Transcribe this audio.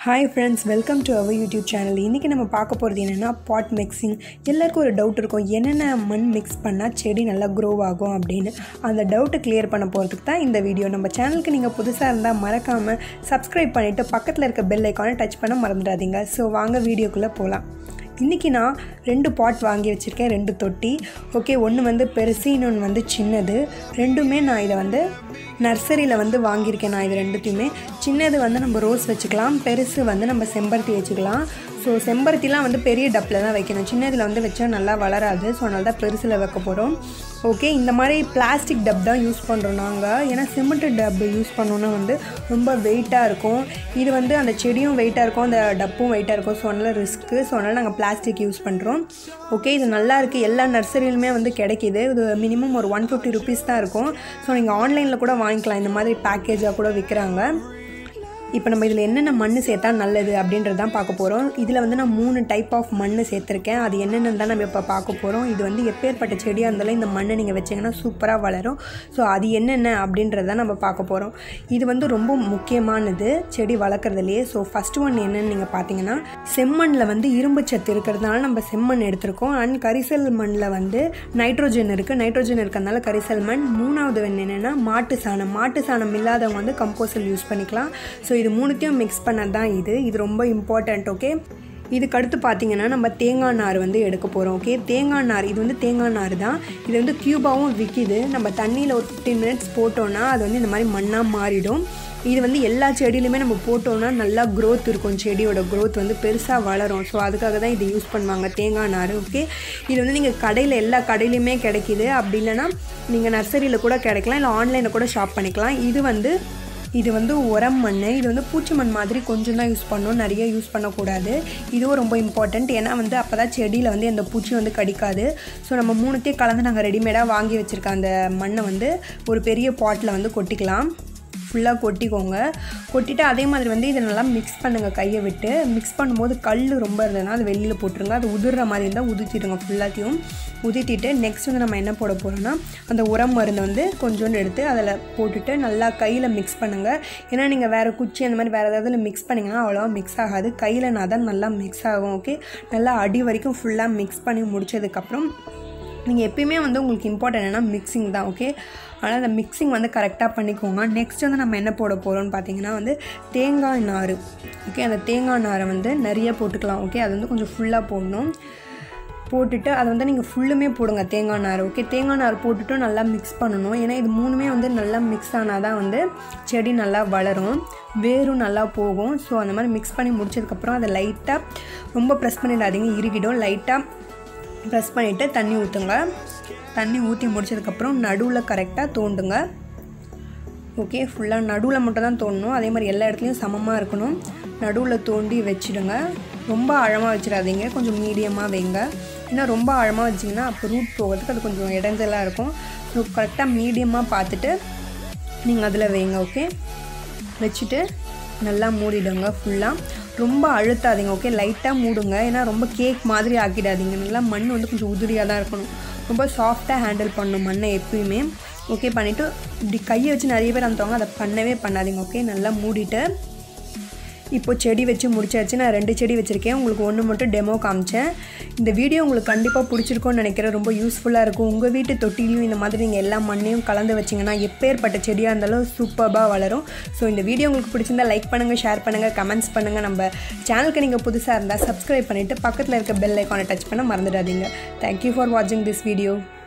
hi friends welcome to our YouTube channel இன்றைக்கி நம்ம பார்க்க போகிறது என்னென்னா பாட் மிக்சிங் எல்லாருக்கும் ஒரு டவுட் இருக்கும் என்னென்ன மண் மிக்ஸ் பண்ணால் செடி நல்லா க்ரோ ஆகும் அப்படின்னு அந்த டவுட்டை கிளியர் பண்ண போகிறதுக்கு தான் இந்த வீடியோ நம்ம சேனலுக்கு நீங்கள் புதுசாக இருந்தால் மறக்காமல் சப்ஸ்கிரைப் பண்ணிவிட்டு பக்கத்தில் இருக்க பெல் ஐக்கானை டச் பண்ண மறந்துடாதீங்க ஸோ வாங்க வீடியோக்குள்ளே போகலாம் இன்றைக்கி நான் ரெண்டு பாட் வாங்கி வச்சுருக்கேன் ரெண்டு தொட்டி ஓகே ஒன்று வந்து பெருசு இன்னொன்று வந்து சின்னது ரெண்டுமே நான் இதை வந்து நர்சரியில் வந்து வாங்கியிருக்கேன் நான் இது ரெண்டுத்தையுமே சின்னது வந்து நம்ம ரோஸ் வச்சுக்கலாம் பெருசு வந்து நம்ம செம்பருத்தி வச்சுக்கலாம் ஸோ செம்பருத்திலாம் வந்து பெரிய டப்பில் தான் வைக்கணும் சின்னதில் வந்து வச்சா நல்லா வளராது ஸோ அதனால தான் பெருசில் வைக்க போகிறோம் ஓகே இந்த மாதிரி பிளாஸ்டிக் டப் தான் யூஸ் பண்ணுறோம் நாங்கள் ஏன்னா சிமெண்ட் டப் யூஸ் பண்ணோன்னா வந்து ரொம்ப வெயிட்டாக இருக்கும் இது வந்து அந்த செடியும் வெயிட்டாக இருக்கும் அந்த டப்பும் வெயிட்டாக இருக்கும் ஸோ அதனால் ரிஸ்க்கு ஸோ அதனால் நாங்கள் பிளாஸ்டிக் யூஸ் பண்ணுறோம் ஓகே இது நல்லா இருக்குது எல்லா நர்சரியிலுமே வந்து கிடைக்கிது இது மினிமம் ஒரு ஒன் ஃபிஃப்டி ருபீஸ் தான் இருக்கும் ஸோ நீங்கள் ஆன்லைனில் கூட வாங்கிக்கலாம் இந்த மாதிரி பேக்கேஜாக கூட விற்கிறாங்க இப்போ நம்ம இதில் என்னென்ன மண் சேர்த்தா நல்லது அப்படின்றது தான் பார்க்க போகிறோம் இதில் வந்து நான் மூணு டைப் ஆஃப் மண் சேர்த்துருக்கேன் அது என்னென்னு தான் நம்ம இப்போ பார்க்க போகிறோம் இது வந்து எப்பேற்பட்ட செடியாக இருந்தாலும் இந்த மண்ணை நீங்கள் வச்சிங்கன்னா சூப்பராக வளரும் ஸோ அது என்னென்ன அப்படின்றத நம்ம பார்க்க போகிறோம் இது வந்து ரொம்ப முக்கியமானது செடி வளர்க்குறதுலையே ஸோ ஃபஸ்ட்டு ஒன் என்னென்னு நீங்கள் பார்த்தீங்கன்னா செம்மண்ணில் வந்து இரும்பு சத்து இருக்கிறதுனால நம்ம செம்மண் எடுத்திருக்கோம் அண்ட் கரிசல் மண்ணில் வந்து நைட்ரோஜன் இருக்குது நைட்ரோஜன் இருக்கிறதுனால கரிசல் மண் மூணாவது ஒன்று என்னென்னா மாட்டு சாணம் மாட்டு சாணம் இல்லாதவங்க வந்து கம்போசல் யூஸ் பண்ணிக்கலாம் ஸோ இது மூணுத்தையும் மிக்ஸ் பண்ணது தான் இது இது ரொம்ப இம்பார்ட்டண்ட் ஓகே இதுக்கு அடுத்து பார்த்தீங்கன்னா நம்ம தேங்காய் நார் வந்து எடுக்க போகிறோம் ஓகே தேங்காய் நார் இது வந்து தேங்காய் நார் தான் இது வந்து க்யூபாகவும் விற்கிது நம்ம தண்ணியில் ஒரு ஃபிஃப்டீன் மினிட்ஸ் போட்டோன்னா அது வந்து இந்த மாதிரி மண்ணாக மாறிடும் இது வந்து எல்லா செடியிலுமே நம்ம போட்டோம்னா நல்லா க்ரோத் இருக்கும் செடியோட க்ரோத் வந்து பெருசாக வளரும் ஸோ அதுக்காக தான் இதை யூஸ் பண்ணுவாங்க தேங்காய் நார் ஓகே இது வந்து நீங்கள் கடையில் எல்லா கடையிலையுமே கிடைக்கிது அப்படி இல்லைன்னா நீங்கள் நர்சரியில் கூட கிடைக்கலாம் இல்லை ஆன்லைனில் கூட ஷாப் பண்ணிக்கலாம் இது வந்து இது வந்து உரம் மண் இது வந்து பூச்சி மண் மாதிரி கொஞ்சம் தான் யூஸ் பண்ணணும் நிறைய யூஸ் பண்ணக்கூடாது இதுவும் ரொம்ப இம்பார்ட்டண்ட் ஏன்னா வந்து அப்போ தான் செடியில் வந்து எந்த பூச்சி வந்து கடிக்காது ஸோ நம்ம மூணுத்தையும் கலந்து நாங்கள் ரெடிமேடாக வாங்கி வச்சுருக்க அந்த மண்ணை வந்து ஒரு பெரிய பாட்டில் வந்து கொட்டிக்கலாம் ஃபுல்லாக கொட்டிக்கோங்க கொட்டிட்டு அதே மாதிரி வந்து இதை நல்லா மிக்ஸ் பண்ணுங்கள் கையை விட்டு மிக்ஸ் பண்ணும்போது கல் ரொம்ப இருந்ததுன்னா அது வெளியில் போட்டுருங்க அது உதிர்ற மாதிரி இருந்தால் உதிர்த்திடுங்க ஃபுல்லாத்தையும் உதிர்த்திட்டு நெக்ஸ்ட் வந்து நம்ம என்ன போட போகிறோம்னா அந்த உரம் மருந்து வந்து கொஞ்சோண்டு எடுத்து அதில் போட்டுட்டு நல்லா கையில் மிக்ஸ் பண்ணுங்கள் ஏன்னா நீங்கள் வேறு குச்சி அந்த மாதிரி வேறு ஏதாவது மிக்ஸ் பண்ணிங்கன்னா அவ்வளோவா மிக்ஸ் ஆகாது கையில் நான் தான் நல்லா மிக்ஸ் ஆகும் ஓகே நல்லா அடி வரைக்கும் ஃபுல்லாக மிக்ஸ் பண்ணி முடிச்சதுக்கப்புறம் நீங்கள் எப்பயுமே வந்து உங்களுக்கு இம்பார்ட்டன் என்னென்னா மிக்சிங் தான் ஓகே ஆனால் அந்த மிக்சிங் வந்து கரெக்டாக பண்ணிக்கோங்க நெக்ஸ்ட் வந்து நம்ம என்ன போட போகிறோம்னு பார்த்தீங்கன்னா வந்து தேங்காய் நார் ஓகே அந்த தேங்காய் நாரை வந்து நிறைய போட்டுக்கலாம் ஓகே அது வந்து கொஞ்சம் ஃபுல்லாக போடணும் போட்டுட்டு அதை வந்து நீங்கள் ஃபுல்லுமே போடுங்க தேங்காய் நார் ஓகே தேங்காய் நார் போட்டுட்டு நல்லா மிக்ஸ் பண்ணணும் ஏன்னா இது மூணுமே வந்து நல்லா மிக்ஸ் ஆனால் தான் வந்து செடி நல்லா வளரும் வேரும் நல்லா போகும் ஸோ அந்த மாதிரி மிக்ஸ் பண்ணி முடிச்சதுக்கப்புறம் அதை லைட்டாக ரொம்ப ப்ரெஸ் பண்ணிடாதீங்க இறுகிடும் லைட்டாக ப்ரெஸ் பண்ணிவிட்டு தண்ணி ஊற்றுங்க தண்ணி ஊற்றி முடிச்சதுக்கப்புறம் நடுவில் கரெக்டாக தோண்டுங்க ஓகே ஃபுல்லாக நடுவில் மட்டும் தான் தோண்டணும் அதே மாதிரி எல்லா இடத்துலையும் சமமாக இருக்கணும் நடுவில் தோண்டி வச்சுடுங்க ரொம்ப ஆழமாக வச்சிடாதீங்க கொஞ்சம் மீடியமாக வைங்க ஏன்னா ரொம்ப ஆழமாக வச்சிங்கன்னா அப்போ ரூட் போகிறதுக்கு அது கொஞ்சம் இடைஞ்சலாக இருக்கும் ஸோ கரெக்டாக மீடியமாக பார்த்துட்டு நீங்கள் அதில் வைங்க ஓகே வச்சுட்டு நல்லா மூடிடுங்க ஃபுல்லாக ரொம்ப அழுத்தாதீங்க ஓகே லைட்டாக மூடுங்க ஏன்னா ரொம்ப கேக் மாதிரி ஆக்கிடாதீங்க நல்லா மண் வந்து கொஞ்சம் உதிரியாக தான் இருக்கணும் ரொம்ப சாஃப்டாக ஹேண்டில் பண்ணணும் மண்ணை எப்பயுமே ஓகே பண்ணிவிட்டு இப்படி கையை வச்சு நிறைய பேர் அந்தவங்க அதை பண்ணவே பண்ணாதீங்க ஓகே நல்லா மூடிட்டு இப்போ செடி வச்சு முடிச்சாச்சு நான் ரெண்டு செடி வச்சுருக்கேன் உங்களுக்கு ஒன்று மட்டும் டெமோ காமிச்சேன் இந்த வீடியோ உங்களுக்கு கண்டிப்பாக பிடிச்சிருக்கோன்னு நினைக்கிறேன் ரொம்ப யூஸ்ஃபுல்லாக இருக்கும் உங்கள் வீட்டு தொட்டிலையும் இந்த மாதிரி நீங்கள் எல்லா மண்ணையும் கலந்து வச்சிங்கன்னா எப்பேற்பட்ட செடியாக இருந்தாலும் சூப்பராக வளரும் ஸோ இந்த வீடியோ உங்களுக்கு பிடிச்சிருந்தா லைக் பண்ணுங்கள் ஷேர் பண்ணுங்கள் கமெண்ட்ஸ் பண்ணுங்கள் நம்ம சேனலுக்கு நீங்கள் புதுசாக இருந்தால் சப்ஸ்கிரைப் பண்ணிவிட்டு பக்கத்தில் இருக்க பெல் ஐக்கானை டச் பண்ண மறந்துடாதீங்க தேங்க்யூ ஃபார் வாட்சிங் திஸ் வீடியோ